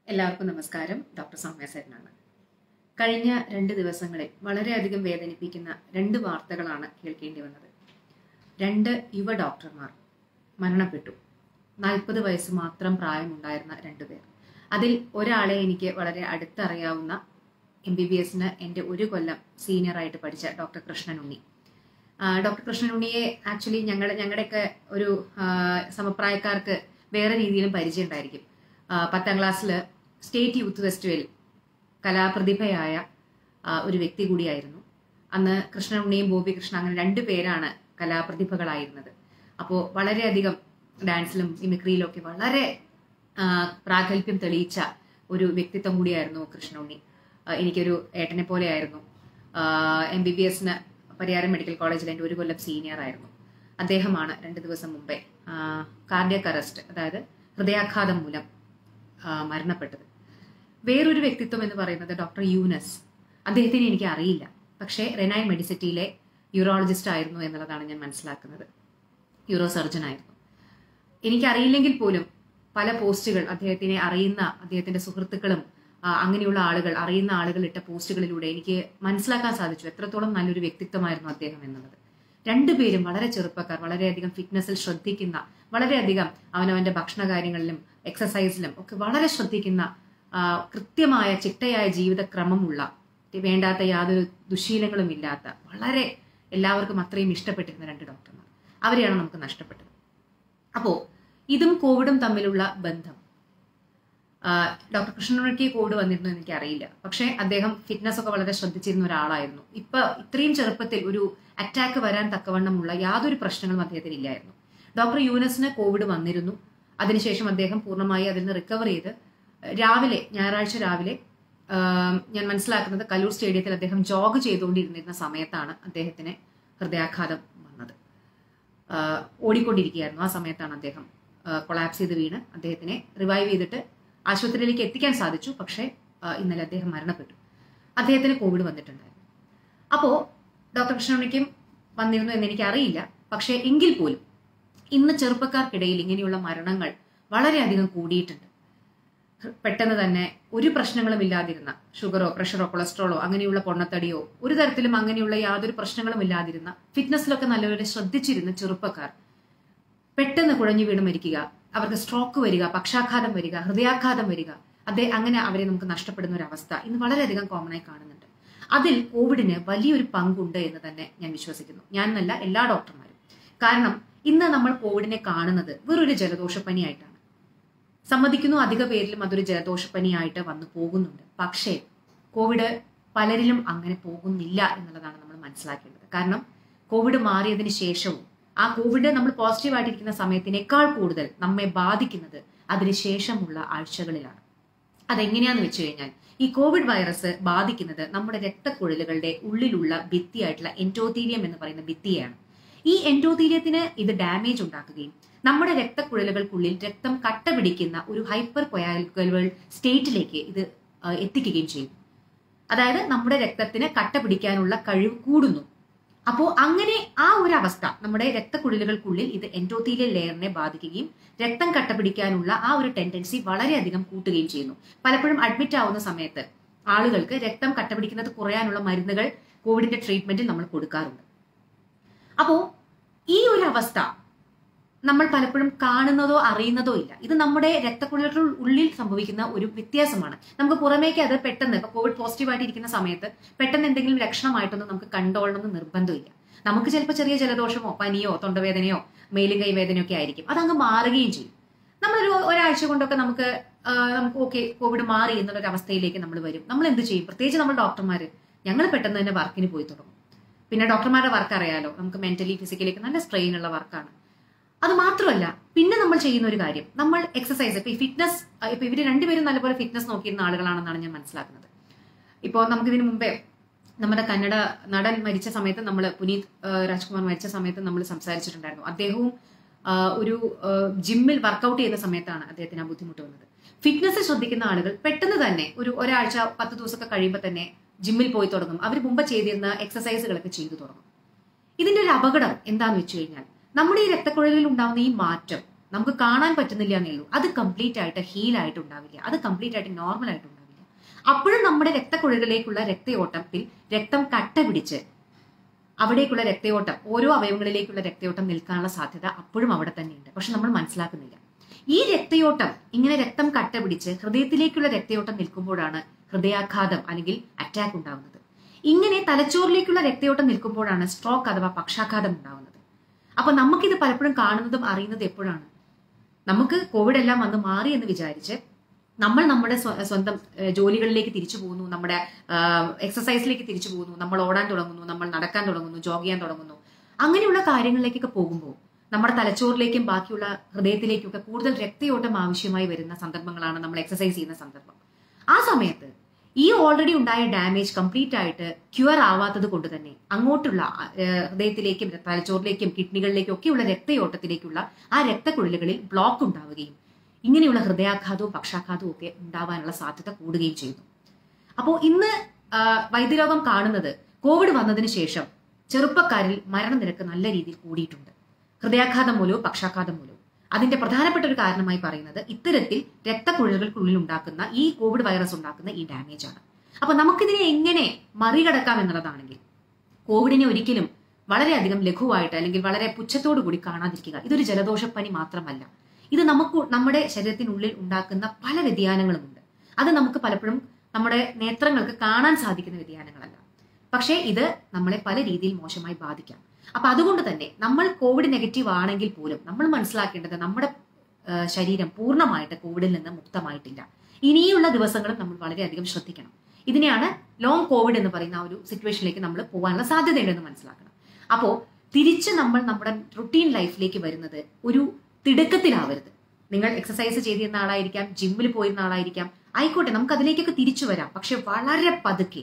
എല്ലാവർക്കും നമസ്കാരം ഡോക്ടർ സൗമ്യ സേനാണ് കഴിഞ്ഞ രണ്ട് ദിവസങ്ങളിൽ വളരെയധികം വേദനിപ്പിക്കുന്ന രണ്ട് വാർത്തകളാണ് കേൾക്കേണ്ടി വന്നത് രണ്ട് യുവ ഡോക്ടർമാർ മരണപ്പെട്ടു നാൽപ്പത് വയസ്സ് മാത്രം പ്രായമുണ്ടായിരുന്ന രണ്ടുപേർ അതിൽ ഒരാളെ എനിക്ക് വളരെ അടുത്തറിയാവുന്ന എം ബി ബി എസിന് എൻ്റെ ഒരു കൊല്ലം സീനിയറായിട്ട് പഠിച്ച ഡോക്ടർ കൃഷ്ണൻ ഉണ്ണി ആ, ഡോക്ടർ കൃഷ്ണൻ ഉണ്ണിയെ ആക്ച്വലി ഞങ്ങളുടെ ഞങ്ങളുടെയൊക്കെ ഒരു ആ, സമപ്രായക്കാർക്ക് വേറെ രീതിയിലും പരിചയം ഉണ്ടായിരിക്കും ആ, പത്താം ക്ലാസ്സിൽ സ്റ്റേറ്റ് യൂത്ത് ഫെസ്റ്റിവൽ കലാപ്രതിഭയായ ആ, ഒരു വ്യക്തി കൂടിയായിരുന്നു അന്ന് കൃഷ്ണൻ ഉണ്ണിയും ബോബി കൃഷ്ണ അങ്ങനെ രണ്ടു പേരാണ് കലാപ്രതിഭകളായിരുന്നത് അപ്പോൾ വളരെയധികം ഡാൻസിലും മിമിക്രിയിലും ഒക്കെ വളരെ ആ, പ്രാഗൽഭ്യം തെളിയിച്ച ഒരു വ്യക്തിത്വം കൂടിയായിരുന്നു കൃഷ്ണ ഉണ്ണി ആ, എനിക്കൊരു ഏട്ടനെ പോലെയായിരുന്നു എം ബി ബി എസിന് പരിയാരം മെഡിക്കൽ കോളേജിൽ എൻ്റെ ഒരു കൊല്ലം സീനിയർ ആയിരുന്നു അദ്ദേഹമാണ് രണ്ട് ദിവസം മുമ്പേ കാർഡിയക് അറസ്റ്റ് അതായത് ഹൃദയാഘാതം മൂലം ആ, മരണപ്പെട്ടത് വേറൊരു വ്യക്തിത്വം എന്ന് പറയുന്നത് ഡോക്ടർ യൂനസ് അദ്ദേഹത്തിനെ എനിക്ക് അറിയില്ല പക്ഷേ റെനായ് മെഡിസിറ്റിയിലെ യൂറോളജിസ്റ്റ് ആയിരുന്നു എന്നുള്ളതാണ് ഞാൻ മനസ്സിലാക്കുന്നത് യൂറോ സർജൻ ആയിരുന്നു എനിക്കറിയില്ലെങ്കിൽ പോലും പല പോസ്റ്റുകൾ അദ്ദേഹത്തിനെ അറിയുന്ന അദ്ദേഹത്തിന്റെ സുഹൃത്തുക്കളും ആ, അങ്ങനെയുള്ള ആളുകൾ അറിയുന്ന ആളുകൾ ഇട്ട പോസ്റ്റുകളിലൂടെ എനിക്ക് മനസ്സിലാക്കാൻ സാധിച്ചു എത്രത്തോളം നല്ലൊരു വ്യക്തിത്വമായിരുന്നു അദ്ദേഹം എന്നുള്ളത് രണ്ടുപേരും വളരെ ചെറുപ്പക്കാർ വളരെയധികം ഫിറ്റ്നസ്സിൽ ശ്രദ്ധിക്കുന്ന വളരെയധികം അവനവന്റെ ഭക്ഷണ കാര്യങ്ങളിലും എക്സസൈസിലും ഒക്കെ വളരെ ശ്രദ്ധിക്കുന്ന ആ, കൃത്യമായ ചിട്ടയായ ജീവിതക്രമമുള്ള വേണ്ടാത്ത യാതൊരു ദുശീലങ്ങളും ഇല്ലാത്ത വളരെ എല്ലാവർക്കും അത്രയും ഇഷ്ടപ്പെട്ടിരുന്ന രണ്ട് ഡോക്ടർമാർ അവരെയാണ് നമുക്ക് നഷ്ടപ്പെട്ടത് അപ്പോ ഇതും കോവിഡും തമ്മിലുള്ള ബന്ധം ആ, ഡോക്ടർ കൃഷ്ണനുണിക്ക് കോവിഡ് വന്നിരുന്നു എന്ന് എനിക്ക് അറിയില്ല പക്ഷേ അദ്ദേഹം ഫിറ്റ്നസ് ഒക്കെ വളരെ ശ്രദ്ധിച്ചിരുന്ന ഒരാളായിരുന്നു ഇപ്പൊ ഇത്രയും ചെറുപ്പത്തിൽ ഒരു അറ്റാക്ക് വരാൻ തക്കവണ്ണമുള്ള യാതൊരു പ്രശ്നങ്ങളും അദ്ദേഹത്തിന് ഇല്ലായിരുന്നു ഡോക്ടർ യൂനസിന് കോവിഡ് വന്നിരുന്നു അതിനുശേഷം അദ്ദേഹം പൂർണ്ണമായി അതിൽ നിന്ന് റിക്കവർ ചെയ്ത് രാവിലെ ഞായറാഴ്ച രാവിലെ ആ, ഞാൻ മനസ്സിലാക്കുന്നത് കല്ലൂർ സ്റ്റേഡിയത്തിൽ അദ്ദേഹം ജോഗ് ചെയ്തുകൊണ്ടിരുന്നിരുന്ന സമയത്താണ് അദ്ദേഹത്തിന് ഹൃദയാഘാതം വന്നത് ആ, ഓടിക്കൊണ്ടിരിക്കുകയായിരുന്നു ആ സമയത്താണ് അദ്ദേഹം കൊളാപ്സ് ചെയ്ത് വീണ് അദ്ദേഹത്തിനെ റിവൈവ് ചെയ്തിട്ട് ആശുപത്രിയിലേക്ക് എത്തിക്കാൻ സാധിച്ചു പക്ഷേ ആ, ഇന്നലെ അദ്ദേഹം മരണപ്പെട്ടു അദ്ദേഹത്തിന് കോവിഡ് വന്നിട്ടുണ്ടായിരുന്നു അപ്പോൾ ഡോക്ടർ കൃഷ്ണമണിക്കും വന്നിരുന്നു എന്ന് എനിക്ക് അറിയില്ല പക്ഷേ എങ്കിൽ പോലും ഇന്ന് ചെറുപ്പക്കാർക്കിടയിൽ ഇങ്ങനെയുള്ള മരണങ്ങൾ വളരെയധികം കൂടിയിട്ടുണ്ട് പെട്ടെന്ന് തന്നെ ഒരു പ്രശ്നങ്ങളും ഇല്ലാതിരുന്ന ഷുഗറോ പ്രഷറോ കൊളസ്ട്രോളോ അങ്ങനെയുള്ള പൊണ്ണത്തടിയോ ഒരു തരത്തിലും അങ്ങനെയുള്ള യാതൊരു പ്രശ്നങ്ങളും ഇല്ലാതിരുന്ന ഫിറ്റ്നസ്സിലൊക്കെ നല്ലപോലെ ശ്രദ്ധിച്ചിരുന്ന ചെറുപ്പക്കാർ പെട്ടെന്ന് കുഴഞ്ഞു വീണ് മരിക്കുക അവർക്ക് സ്ട്രോക്ക് വരിക പക്ഷാഘാതം വരിക ഹൃദയാഘാതം വരിക അതേ അങ്ങനെ അവരെ നമുക്ക് നഷ്ടപ്പെടുന്ന ഒരു അവസ്ഥ ഇന്ന് വളരെയധികം കോമൺ ആയി കാണുന്നുണ്ട് അതിൽ കോവിഡിന് വലിയൊരു പങ്കുണ്ട് എന്ന് തന്നെ ഞാൻ വിശ്വസിക്കുന്നു ഞാൻ എന്നല്ല എല്ലാ ഡോക്ടർമാരും കാരണം ഇന്ന് നമ്മൾ കോവിഡിനെ കാണുന്നത് വെറൊരു ജലദോഷപ്പനിയായിട്ടാണ് സമ്മതിക്കുന്നു അധിക പേരിലും അതൊരു ജലദോഷപ്പനിയായിട്ട് വന്നു പോകുന്നുണ്ട് പക്ഷേ കോവിഡ് പലരിലും അങ്ങനെ പോകുന്നില്ല എന്നുള്ളതാണ് നമ്മൾ മനസ്സിലാക്കേണ്ടത് കാരണം കോവിഡ് മാറിയതിന് ശേഷവും ആ കോവിഡ് നമ്മൾ പോസിറ്റീവ് ആയിട്ടിരിക്കുന്ന സമയത്തിനേക്കാൾ കൂടുതൽ നമ്മെ ബാധിക്കുന്നത് അതിനുശേഷമുള്ള ആഴ്ചകളിലാണ് അതെങ്ങനെയാന്ന് വെച്ച് കഴിഞ്ഞാൽ ഈ കോവിഡ് വൈറസ് ബാധിക്കുന്നത് നമ്മുടെ രക്തക്കുഴലുകളുടെ ഉള്ളിലുള്ള ഭിത്തിയായിട്ടുള്ള എൻഡോതീരിയം എന്ന് പറയുന്ന ഭിത്തിയെയാണ് ഈ എൻഡോതീരിയത്തിന് ഇത് ഡാമേജ് ഉണ്ടാക്കുകയും നമ്മുടെ രക്തക്കുഴലുകൾക്കുള്ളിൽ രക്തം കട്ട പിടിക്കുന്ന ഒരു ഹൈപ്പർ കൊയാൽക്കുലർ സ്റ്റേറ്റിലേക്ക് ഇത് ആ, എത്തിക്കുകയും ചെയ്യും അതായത് നമ്മുടെ രക്തത്തിന് കട്ട പിടിക്കാനുള്ള കഴിവ് കൂടുന്നു അപ്പോൾ അങ്ങനെ ആ ഒരു അവസ്ഥ നമ്മുടെ രക്തക്കുഴലുകൾക്കുള്ളിൽ ഇത് എൻഡോത്തീലിയൽ ലെയറിനെ ബാധിക്കുകയും രക്തം കട്ട പിടിക്കാനുള്ള ആ ഒരു ടെൻഡൻസി വളരെയധികം കൂട്ടുകയും ചെയ്യുന്നു പലപ്പോഴും അഡ്മിറ്റ് ആവുന്ന സമയത്ത് ആളുകൾക്ക് രക്തം കട്ട പിടിക്കുന്നത് കുറയാനുള്ള മരുന്നുകൾ കോവിഡിന്റെ ട്രീറ്റ്മെന്റിൽ നമ്മൾ കൊടുക്കാറുണ്ട് അപ്പോ ഈ ഒരു അവസ്ഥ നമ്മൾ പലപ്പോഴും കാണുന്നതോ അറിയുന്നതോ ഇല്ല ഇത് നമ്മുടെ രക്തക്കുഴലുകൾ ഉള്ളിൽ സംഭവിക്കുന്ന ഒരു വ്യത്യാസമാണ് നമുക്ക് പുറമേക്ക് അത് പെട്ടെന്ന് ഇപ്പൊ കോവിഡ് പോസിറ്റീവ് ആയിട്ട് ഇരിക്കുന്ന സമയത്ത് പെട്ടെന്ന് എന്തെങ്കിലും ലക്ഷണമായിട്ടൊന്നും നമുക്ക് കണ്ടോളണം എന്ന് നിർബന്ധമില്ല നമുക്ക് ചിലപ്പോൾ ചെറിയ ജലദോഷമോ പനിയോ തൊണ്ടവേദനയോ മേലും കൈവേദനയോ ഒക്കെ ആയിരിക്കും അതങ്ങ് മാറുകയും ചെയ്യും നമ്മളൊരു ഒരാഴ്ച കൊണ്ടൊക്കെ നമുക്ക് ആ, നമുക്ക് ഓക്കെ കോവിഡ് മാറി എന്നുള്ളൊരു അവസ്ഥയിലേക്ക് നമ്മൾ വരും നമ്മൾ എന്ത് ചെയ്യും പ്രത്യേകിച്ച് നമ്മൾ ഡോക്ടർമാർ ഞങ്ങൾ പെട്ടെന്ന് തന്നെ വർക്കിന് പോയി തുടങ്ങും പിന്നെ ഡോക്ടർമാരുടെ വർക്ക് അറിയാലോ നമുക്ക് മെന്റലി ഫിസിക്കലിയൊക്കെ നല്ല സ്ട്രെയിൻ ഉള്ള വർക്കാണ് അത് മാത്രമല്ല പിന്നെ നമ്മൾ ചെയ്യുന്ന ഒരു കാര്യം നമ്മൾ എക്സസൈസ് ഇപ്പൊ ഈ ഫിറ്റ്നസ് ഇപ്പൊ ഇവര് രണ്ടുപേരും നല്ലപോലെ ഫിറ്റ്നസ് നോക്കിയിരുന്ന ആളുകളാണെന്നാണ് ഞാൻ മനസ്സിലാക്കുന്നത് ഇപ്പോൾ നമുക്ക് ഇതിനു മുമ്പേ നമ്മുടെ കന്നഡ നടൻ മരിച്ച സമയത്ത് നമ്മൾ പുനീത് ആ, രാജ്കുമാർ മരിച്ച സമയത്ത് നമ്മൾ സംസാരിച്ചിട്ടുണ്ടായിരുന്നു അദ്ദേഹവും ആ, ഒരു ആ, ജിമ്മിൽ വർക്കൗട്ട് ചെയ്യുന്ന സമയത്താണ് അദ്ദേഹത്തിന് ആ ബുദ്ധിമുട്ട് വന്നത് ഫിറ്റ്നസ് ശ്രദ്ധിക്കുന്ന ആളുകൾ പെട്ടെന്ന് തന്നെ ഒരു ഒരാഴ്ച പത്ത് ദിവസമൊക്കെ കഴിയുമ്പോൾ തന്നെ ജിമ്മിൽ പോയി തുടങ്ങും അവർ മുമ്പ് ചെയ്തിരുന്ന എക്സസൈസുകളൊക്കെ ചെയ്തു തുടങ്ങും ഇതിന്റെ ഒരു അപകടം എന്താന്ന് വെച്ച് കഴിഞ്ഞാൽ നമ്മുടെ ഈ രക്തക്കുഴലിൽ ഉണ്ടാവുന്ന ഈ മാറ്റം നമുക്ക് കാണാൻ പറ്റുന്നില്ല എന്നേ ഉള്ളൂ അത് കംപ്ലീറ്റ് ആയിട്ട് ഹീൽ ആയിട്ട് ഉണ്ടാവില്ല അത് കംപ്ലീറ്റ് ആയിട്ട് നോർമൽ ആയിട്ട് ഉണ്ടാവില്ല അപ്പോഴും നമ്മുടെ രക്തക്കുഴലിലേക്കുള്ള രക്തയോട്ടത്തിൽ രക്തം കട്ട പിടിച്ച് അവിടേക്കുള്ള രക്തയോട്ടം ഓരോ അവയവങ്ങളിലേക്കുള്ള രക്തയോട്ടം നിൽക്കാനുള്ള സാധ്യത അപ്പോഴും അവിടെ തന്നെയുണ്ട് പക്ഷെ നമ്മൾ മനസ്സിലാക്കുന്നില്ല ഈ രക്തയോട്ടം ഇങ്ങനെ രക്തം കട്ട പിടിച്ച് ഹൃദയത്തിലേക്കുള്ള രക്തയോട്ടം നിൽക്കുമ്പോഴാണ് ഹൃദയാഘാതം അല്ലെങ്കിൽ അറ്റാക്ക് ഉണ്ടാവുന്നത് ഇങ്ങനെ തലച്ചോറിലേക്കുള്ള രക്തയോട്ടം നിൽക്കുമ്പോഴാണ് സ്ട്രോക്ക് അഥവാ പക്ഷാഘാതം ഉണ്ടാവുന്നത് അപ്പൊ നമുക്കിത് പലപ്പോഴും കാണുന്നതും അറിയുന്നതും എപ്പോഴാണ് നമുക്ക് കോവിഡ് എല്ലാം വന്ന് മാറി എന്ന് വിചാരിച്ച് നമ്മൾ നമ്മുടെ സ്വ- സ്വന്തം ഏഹ്, ജോലികളിലേക്ക് തിരിച്ചു പോകുന്നു നമ്മുടെ എക്സസൈസിലേക്ക് തിരിച്ചു പോകുന്നു നമ്മൾ ഓടാൻ തുടങ്ങുന്നു നമ്മൾ നടക്കാൻ തുടങ്ങുന്നു ജോഗ് ചെയ്യാൻ തുടങ്ങുന്നു അങ്ങനെയുള്ള കാര്യങ്ങളിലേക്കൊക്കെ പോകുമ്പോൾ നമ്മുടെ തലച്ചോറിലേക്കും ബാക്കിയുള്ള ഹൃദയത്തിലേക്കും ഒക്കെ കൂടുതൽ രക്തയോട്ടം ആവശ്യമായി വരുന്ന സന്ദർഭങ്ങളാണ് നമ്മൾ എക്സസൈസ് ചെയ്യുന്ന സന്ദർഭം ആ സമയത്ത് ഈ ഓൾറെഡി ഉണ്ടായ ഡാമേജ് കംപ്ലീറ്റ് ആയിട്ട് ക്യൂർ ആവാത്തത് കൊണ്ട് തന്നെ അങ്ങോട്ടുള്ള ഏഹ്, ഹൃദയത്തിലേക്കും തലച്ചോറിലേക്കും കിഡ്നികളിലേക്കും ഒക്കെയുള്ള രക്തയോട്ടത്തിലേക്കുള്ള ആ രക്തക്കുഴലുകളിൽ ബ്ലോക്ക് ഉണ്ടാവുകയും ഇങ്ങനെയുള്ള ഹൃദയാഘാതവും പക്ഷാഘാതവും ഒക്കെ ഉണ്ടാവാനുള്ള സാധ്യത കൂടുകയും ചെയ്യുന്നു അപ്പോൾ ഇന്ന് ആ, വൈദ്യരോഗം കാണുന്നത് കോവിഡ് വന്നതിന് ശേഷം ചെറുപ്പക്കാരിൽ മരണനിരക്ക് നല്ല രീതിയിൽ കൂടിയിട്ടുണ്ട് ഹൃദയാഘാതം മൂലവും പക്ഷാഘാതം മൂലവും അതിന്റെ പ്രധാനപ്പെട്ട ഒരു കാരണമായി പറയുന്നത് ഇത്തരത്തിൽ രക്തക്കുഴലുകൾക്കുള്ളിൽ ഉണ്ടാക്കുന്ന ഈ കോവിഡ് വൈറസ് ഉണ്ടാക്കുന്ന ഈ ഡാമേജ് ആണ് അപ്പൊ നമുക്കിതിനെ എങ്ങനെ മറികടക്കാം എന്നുള്ളതാണെങ്കിൽ കോവിഡിനെ ഒരിക്കലും വളരെയധികം ലഘുവായിട്ട് അല്ലെങ്കിൽ വളരെ പുച്ഛത്തോടു കൂടി കാണാതിരിക്കുക ഇതൊരു ജലദോഷപ്പനി മാത്രമല്ല ഇത് നമുക്ക് നമ്മുടെ ശരീരത്തിനുള്ളിൽ ഉണ്ടാക്കുന്ന പല വ്യതിയാനങ്ങളുമുണ്ട് അത് നമുക്ക് പലപ്പോഴും നമ്മുടെ നേത്രങ്ങൾക്ക് കാണാൻ സാധിക്കുന്ന വ്യതിയാനങ്ങളല്ല പക്ഷേ ഇത് നമ്മളെ പല രീതിയിൽ മോശമായി ബാധിക്കാം അപ്പൊ അതുകൊണ്ട് തന്നെ നമ്മൾ കോവിഡ് നെഗറ്റീവ് ആണെങ്കിൽ പോലും നമ്മൾ മനസ്സിലാക്കേണ്ടത് നമ്മുടെ ആ, ശരീരം പൂർണ്ണമായിട്ട് കോവിഡിൽ നിന്ന് മുക്തമായിട്ടില്ല ഇനിയുള്ള ദിവസങ്ങളും നമ്മൾ വളരെയധികം ശ്രദ്ധിക്കണം ഇതിനെയാണ് ലോങ് കോവിഡ് എന്ന് പറയുന്ന ആ ഒരു സിറ്റുവേഷനിലേക്ക് നമ്മൾ പോകാനുള്ള സാധ്യതയുണ്ടെന്ന് മനസ്സിലാക്കണം അപ്പോൾ തിരിച്ച് നമ്മൾ നമ്മുടെ റുട്ടീൻ ലൈഫിലേക്ക് വരുന്നത് ഒരു തിടുക്കത്തിലാവരുത് നിങ്ങൾ എക്സസൈസ് ചെയ്തിരുന്ന ആളായിരിക്കാം ജിമ്മിൽ പോയിരുന്ന ആളായിരിക്കാം ആയിക്കോട്ടെ നമുക്ക് അതിലേക്കൊക്കെ തിരിച്ചു വരാം പക്ഷെ വളരെ പതുക്കെ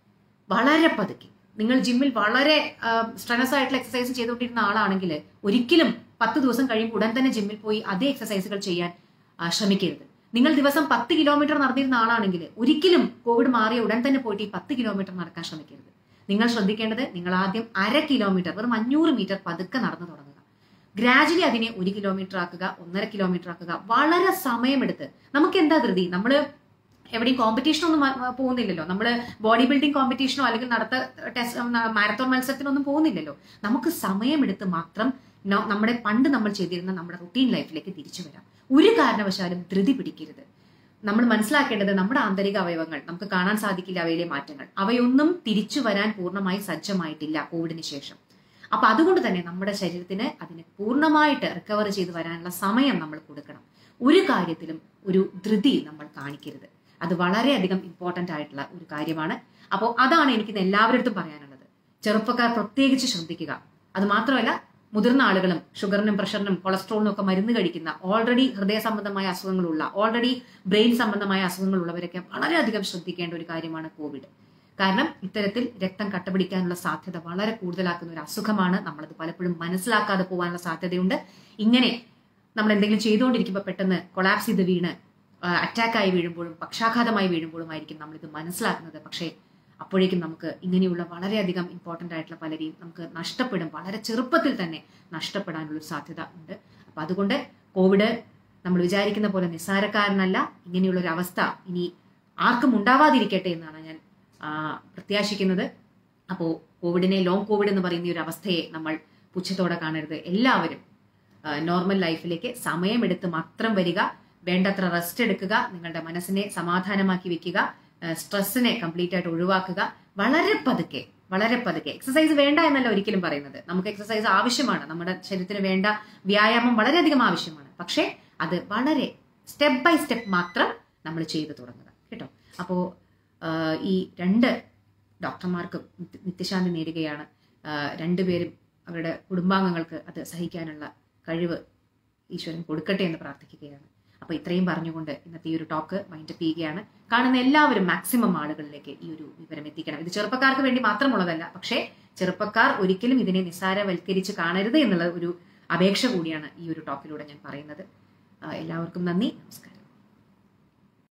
വളരെ പതുക്കെ നിങ്ങൾ ജിമ്മിൽ വളരെ സ്ട്രെനസ് ആയിട്ടുള്ള എക്സസൈസ് ചെയ്തുകൊണ്ടിരുന്ന ആളാണെങ്കിൽ ഒരിക്കലും പത്ത് ദിവസം കഴിയുമ്പോൾ ഉടൻ തന്നെ ജിമ്മിൽ പോയി അതേ എക്സസൈസുകൾ ചെയ്യാൻ ആ, ശ്രമിക്കരുത് നിങ്ങൾ ദിവസം പത്ത് കിലോമീറ്റർ നടന്നിരുന്ന ആളാണെങ്കിൽ ഒരിക്കലും കോവിഡ് മാറിയ ഉടൻ തന്നെ പോയിട്ട് ഈ പത്ത് കിലോമീറ്റർ നടക്കാൻ ശ്രമിക്കരുത് നിങ്ങൾ ശ്രദ്ധിക്കേണ്ടത് നിങ്ങൾ ആദ്യം അര കിലോമീറ്റർ വെറും അഞ്ഞൂറ് മീറ്റർ പതുക്കെ നടന്നു തുടങ്ങുക ഗ്രാജുവലി അതിനെ ഒരു കിലോമീറ്റർ ആക്കുക ഒന്നര കിലോമീറ്റർ ആക്കുക വളരെ സമയമെടുത്ത് നമുക്ക് എന്താ ധൃതി നമ്മള് എവിടെയും കോമ്പറ്റീഷൻ ഒന്നും മ- മ- പോകുന്നില്ലല്ലോ നമ്മൾ ബോഡി ബിൽഡിംഗ് കോമ്പറ്റീഷനോ അല്ലെങ്കിൽ നടത്ത ടെസ്റ്റ് മാരത്തോൺ മത്സരത്തിനൊന്നും പോകുന്നില്ലല്ലോ നമുക്ക് സമയമെടുത്ത് മാത്രം ന- നമ്മുടെ പണ്ട് നമ്മൾ ചെയ്തിരുന്ന നമ്മുടെ റുട്ടീൻ ലൈഫിലേക്ക് തിരിച്ചു വരാം ഒരു കാരണവശാലും ധൃതി പിടിക്കരുത് നമ്മൾ മനസ്സിലാക്കേണ്ടത് നമ്മുടെ ആന്തരിക അവയവങ്ങൾ നമുക്ക് കാണാൻ സാധിക്കില്ല അവയിലെ മാറ്റങ്ങൾ അവയൊന്നും തിരിച്ചു വരാൻ പൂർണ്ണമായി സജ്ജമായിട്ടില്ല കോവിഡിന് ശേഷം അപ്പൊ അതുകൊണ്ട് തന്നെ നമ്മുടെ ശരീരത്തിന് അതിന് പൂർണ്ണമായിട്ട് റിക്കവർ ചെയ്ത് വരാനുള്ള സമയം നമ്മൾ കൊടുക്കണം ഒരു കാര്യത്തിലും ഒരു ധൃതി നമ്മൾ കാണിക്കരുത് അത് വളരെയധികം ഇമ്പോർട്ടന്റ് ആയിട്ടുള്ള ഒരു കാര്യമാണ് അപ്പോൾ അതാണ് എനിക്ക് ഇന്ന് എല്ലാവരുടെ അടുത്തും പറയാനുള്ളത് ചെറുപ്പക്കാർ പ്രത്യേകിച്ച് ശ്രദ്ധിക്കുക അത് മാത്രമല്ല മുതിർന്ന ആളുകളും ഷുഗറിനും പ്രഷറിനും കൊളസ്ട്രോളിനും ഒക്കെ മരുന്ന് കഴിക്കുന്ന ഓൾറെഡി ഹൃദയ സംബന്ധമായ അസുഖങ്ങളുള്ള ഓൾറെഡി ബ്രെയിൻ സംബന്ധമായ അസുഖങ്ങളുള്ളവരൊക്കെ വളരെയധികം ശ്രദ്ധിക്കേണ്ട ഒരു കാര്യമാണ് കോവിഡ് കാരണം ഇത്തരത്തിൽ രക്തം കട്ടപിടിക്കാനുള്ള സാധ്യത വളരെ കൂടുതലാക്കുന്ന ഒരു അസുഖമാണ് നമ്മളത് പലപ്പോഴും മനസ്സിലാക്കാതെ പോകാനുള്ള സാധ്യതയുണ്ട് ഇങ്ങനെ നമ്മൾ എന്തെങ്കിലും ചെയ്തുകൊണ്ടിരിക്കുമ്പോൾ പെട്ടെന്ന് കൊളാപ്സ് ചെയ്ത് വീണ് അറ്റാക്കായി വീഴുമ്പോഴും പക്ഷാഘാതമായി വീഴുമ്പോഴുമായിരിക്കും നമ്മളിത് മനസ്സിലാക്കുന്നത് പക്ഷേ അപ്പോഴേക്കും നമുക്ക് ഇങ്ങനെയുള്ള വളരെയധികം ഇമ്പോർട്ടൻ്റ് ആയിട്ടുള്ള പലരെയും നമുക്ക് നഷ്ടപ്പെടും വളരെ ചെറുപ്പത്തിൽ തന്നെ നഷ്ടപ്പെടാനുള്ള ഒരു സാധ്യത ഉണ്ട് അപ്പൊ അതുകൊണ്ട് കോവിഡ് നമ്മൾ വിചാരിക്കുന്ന പോലെ നിസ്സാരക്കാരനല്ല ഇങ്ങനെയുള്ള ഒരു അവസ്ഥ ഇനി ആർക്കും ഉണ്ടാവാതിരിക്കട്ടെ എന്നാണ് ഞാൻ ആ, പ്രത്യാശിക്കുന്നത് അപ്പോൾ കോവിഡിനെ ലോങ് കോവിഡ് എന്ന് പറയുന്ന ഈ ഒരു അവസ്ഥയെ നമ്മൾ പുച്ഛത്തോടെ കാണരുത് എല്ലാവരും നോർമൽ ലൈഫിലേക്ക് സമയമെടുത്ത് മാത്രം വരിക വേണ്ടത്ര റെസ്റ്റ് എടുക്കുക നിങ്ങളുടെ മനസ്സിനെ സമാധാനമാക്കി വെക്കുക സ്ട്രെസ്സിനെ കംപ്ലീറ്റ് ആയിട്ട് ഒഴിവാക്കുക വളരെ പതുക്കെ വളരെ പതുക്കെ എക്സസൈസ് വേണ്ട എന്നല്ല ഒരിക്കലും പറയുന്നത് നമുക്ക് എക്സസൈസ് ആവശ്യമാണ് നമ്മുടെ ശരീരത്തിന് വേണ്ട വ്യായാമം വളരെയധികം ആവശ്യമാണ് പക്ഷേ അത് വളരെ സ്റ്റെപ്പ് ബൈ സ്റ്റെപ്പ് മാത്രം നമ്മൾ ചെയ്തു തുടങ്ങുക കേട്ടോ അപ്പോ ആഹ് ഈ രണ്ട് ഡോക്ടർമാർക്കും നിത്യ- നിത്യശാന്തി നേടുകയാണ് ആഹ് രണ്ടുപേരും അവരുടെ കുടുംബാംഗങ്ങൾക്ക് അത് സഹിക്കാനുള്ള കഴിവ് ഈശ്വരൻ കൊടുക്കട്ടെ എന്ന് പ്രാർത്ഥിക്കുകയാണ് അപ്പൊ ഇത്രയും പറഞ്ഞുകൊണ്ട് ഇന്നത്തെ ഈ ഒരു ടോക്ക് മൈൻഡപ്പ് ചെയ്യുകയാണ് കാണുന്ന എല്ലാവരും മാക്സിമം ആളുകളിലേക്ക് ഈ ഒരു വിവരം എത്തിക്കണം ഇത് ചെറുപ്പക്കാർക്ക് വേണ്ടി മാത്രമുള്ളതല്ല പക്ഷേ ചെറുപ്പക്കാർ ഒരിക്കലും ഇതിനെ നിസ്സാരവൽക്കരിച്ച് കാണരുത് എന്നുള്ള ഒരു അപേക്ഷ കൂടിയാണ് ഈ ഒരു ടോക്കിലൂടെ ഞാൻ പറയുന്നത് ആ, എല്ലാവർക്കും നന്ദി നമസ്കാരം